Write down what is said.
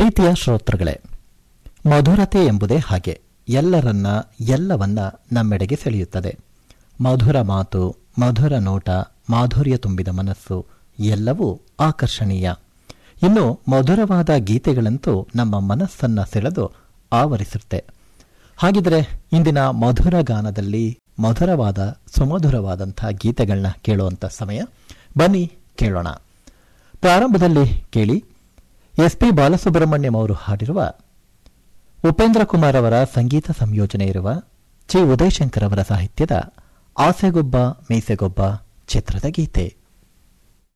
ಪ್ರೀತಿಯ ಶ್ರೋತೃಗಳೇ ಮಧುರತೆ ಎಂಬುದೇ ಹಾಗೆ ಎಲ್ಲರನ್ನ ಎಲ್ಲವನ್ನ ನಮ್ಮೆಡೆಗೆ ಸೆಳೆಯುತ್ತದೆ ಮಧುರ ಮಾತು ಮಧುರ ನೋಟ ಮಾಧುರ್ಯ ತುಂಬಿದ ಮನಸ್ಸು ಎಲ್ಲವೂ ಆಕರ್ಷಣೀಯ ಇನ್ನು ಮಧುರವಾದ ಗೀತೆಗಳಂತೂ ನಮ್ಮ ಮನಸ್ಸನ್ನ ಸೆಳೆದು ಆವರಿಸುತ್ತೆ ಹಾಗಿದ್ರೆ ಇಂದಿನ ಮಧುರ ಗಾನದಲ್ಲಿ ಮಧುರವಾದ ಸುಮಧುರವಾದಂಥ ಗೀತೆಗಳನ್ನ ಕೇಳುವಂಥ ಸಮಯ ಬನ್ನಿ ಕೇಳೋಣ ಪ್ರಾರಂಭದಲ್ಲಿ ಕೇಳಿ ಎಸ್ ಪಿ ಬಾಲಸುಬ್ರಹ್ಮಣ್ಯಂ ಅವರು ಹಾಡಿರುವ ಉಪೇಂದ್ರ ಕುಮಾರ್ ಅವರ ಸಂಗೀತ ಸಂಯೋಜನೆ ಇರುವ ಚಿ ಉದಯಶಂಕರ್ ಅವರ ಸಾಹಿತ್ಯದ ಆಸೆಗೊಬ್ಬ ಮೀಸೆಗೊಬ್ಬ ಚಿತ್ರದ ಗೀತೆ